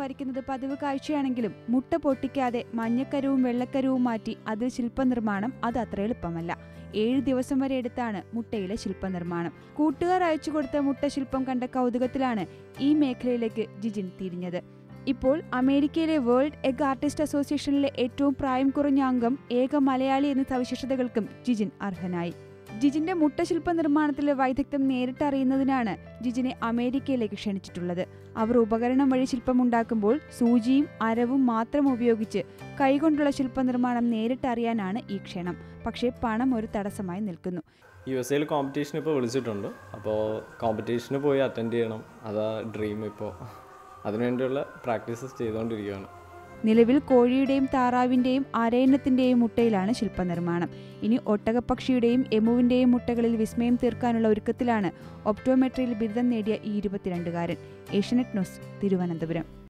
വരയ്ക്കുന്നത് പതിവ് കാഴ്ചയാണെങ്കിലും മുട്ട പൊട്ടിക്കാതെ മഞ്ഞക്കരുവും വെള്ളക്കരുവും മാറ്റി അതിൽ ശില്പനിർമ്മാണം അത് അത്ര എളുപ്പമല്ല ഏഴ് ദിവസം വരെ എടുത്താണ് മുട്ടയിലെ ശില്പനിർമ്മാണം കൂട്ടുകാർ അയച്ചു കൊടുത്ത മുട്ട ശില്പം കണ്ട കൗതുകത്തിലാണ് ഈ മേഖലയിലേക്ക് ജിജിൻ തിരിഞ്ഞത് ഇപ്പോൾ അമേരിക്കയിലെ വേൾഡ് എഗ് ആർട്ടിസ്റ്റ് അസോസിയേഷനിലെ ഏറ്റവും പ്രായം കുറഞ്ഞ അംഗം ഏക മലയാളി എന്ന സവിശേഷതകൾക്കും ജിജിൻ അർഹനായി ജിജിന്റെ മുട്ടശില്പ നിർമ്മാണത്തിലെ വൈദഗ്ധ്യം നേരിട്ടറിയുന്നതിനാണ് ജിജിനെ അമേരിക്കയിലേക്ക് ക്ഷണിച്ചിട്ടുള്ളത് അവർ ഉപകരണം വഴി ശില്പമുണ്ടാക്കുമ്പോൾ സൂചിയും അരവും മാത്രം ഉപയോഗിച്ച് കൈകൊണ്ടുള്ള ശില്പനിർമ്മാണം നേരിട്ടറിയാനാണ് ഈ ക്ഷണം പക്ഷേ പണം ഒരു തടസ്സമായി നിൽക്കുന്നു യു എസ് എയിൽ കോമ്പറ്റീഷൻ ഇപ്പോൾ വിളിച്ചിട്ടുണ്ട് അപ്പോൾ കോമ്പറ്റീഷന് പോയി അറ്റൻഡ് ചെയ്യണം അതാ ഡ്രീം ഇപ്പോൾ അതിനുവേണ്ടിയുള്ള പ്രാക്ടീസസ് ചെയ്തുകൊണ്ടിരിക്കുകയാണ് നിലവിൽ കോഴിയുടെയും താറാവിന്റെയും അരയന്നത്തിന്റെയും മുട്ടയിലാണ് ശില്പനിർമ്മാണം ഇനി ഒട്ടകപ്പക്ഷിയുടെയും എമുവിന്റെയും മുട്ടകളിൽ വിസ്മയം തീർക്കാനുള്ള ഒരുക്കത്തിലാണ് ഒപ്റ്റോമെട്രിയിൽ ബിരുദം നേടിയ ഈ ഇരുപത്തിരണ്ടുകാരൻ ഏഷ്യനെറ്റ് ന്യൂസ് തിരുവനന്തപുരം